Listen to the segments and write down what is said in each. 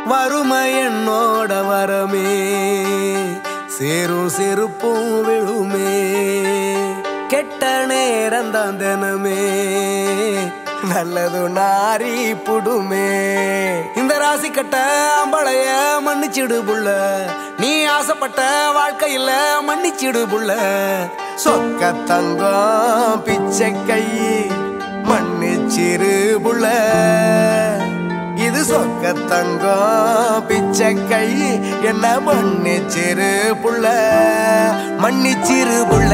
வறுமை என்னோட வரமே சேரும் செருப்பும் விழுமே கெட்ட நேரம் தான் தினமே நல்லது நாரி புடுமே இந்த ராசி கட்ட அம்பளைய மன்னிச்சிடு புள்ள நீ ஆசைப்பட்ட வாழ்க்கையில மன்னிச்சிடு புள்ள சொக்க தங்கம் பிச்சை கை மன்னிச்சிரு புள்ள இது சொக்க தங்கம் பிச்சை கை என்ன மன்னிச்சிரு புள்ள மன்னிச்சிரு புள்ள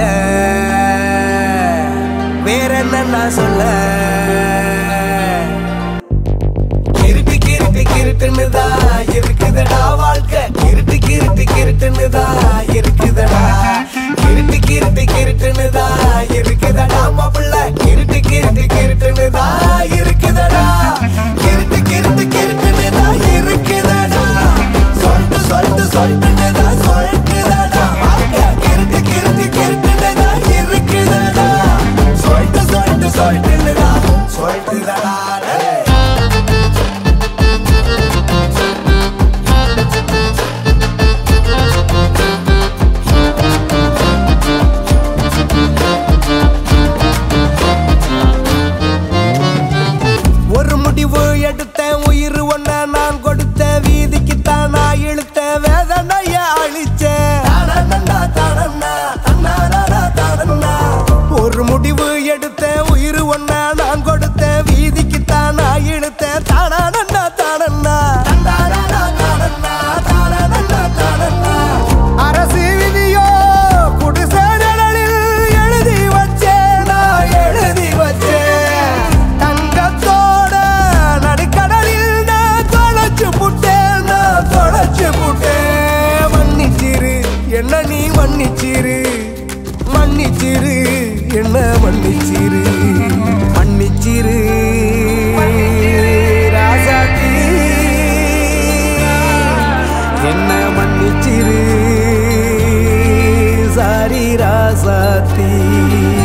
வேற என்ன நான் சொல்ல கிருட்டு கிருட்டு கிருட்டுன்னு தான் இருக்குதடா வாழ்க்கை கிருட்டு கிருட்டு கிருட்டுன்னு தான் இருக்குதடா கிருட்டு கிருட்டு கிருட்டுன்னு தான் இருக்குதடா மாப்பிள்ள கிருட்டு கிருட்டு கிருட்டுன்னு தான் இருக்குதடா கிருட்டு கிருட்டு கிருட்டுன்னு தான் இருக்குதடா சொல்லிட்டு சொல்லிட்டு சொல்லிட்டு தான் சொல்லிட்டுதடா வாழ்க்கை கிருட்டு கிருட்டு கிருட்டுன்னு தான் இருக்குதடா சொல்லிட்டு சொல்லிட்டு சொல்லிட்டு தான் சொல்லிட்டுதடா டேய். ஒரு முடிவு எடுத்தேன் உயிர் ஒன்ன நான் கொடுத்த வீதிக்கு தான் நான் இழுத்த வேதனைய அழிச்சேன் ஒரு முடிவு எடுத்தேன் உயிர் ஒன்ன நான் கொடுத்த வீதிக்கு தான் நான் இழுத்தேன் தானண்ணா தானண்ணா அரசு விதியோ குடிசை நிழலில் எழுதி வச்சேன் நான் எழுதி வச்சேன் தங்கத்தோட நடுக்கடலில் நான் தொலைச்சு புட்டேன் நான் தொலைச்சு புட்டேன் மன்னிச்சிரு என்ன நீ மன்னிச்சிரு மன்னிச்சிரு என்ன மன்னிச்சிரு மன்னிச்சிரு ராசாத்தி என்ன மன்னிச்சிரு சாரி ராசாத்தி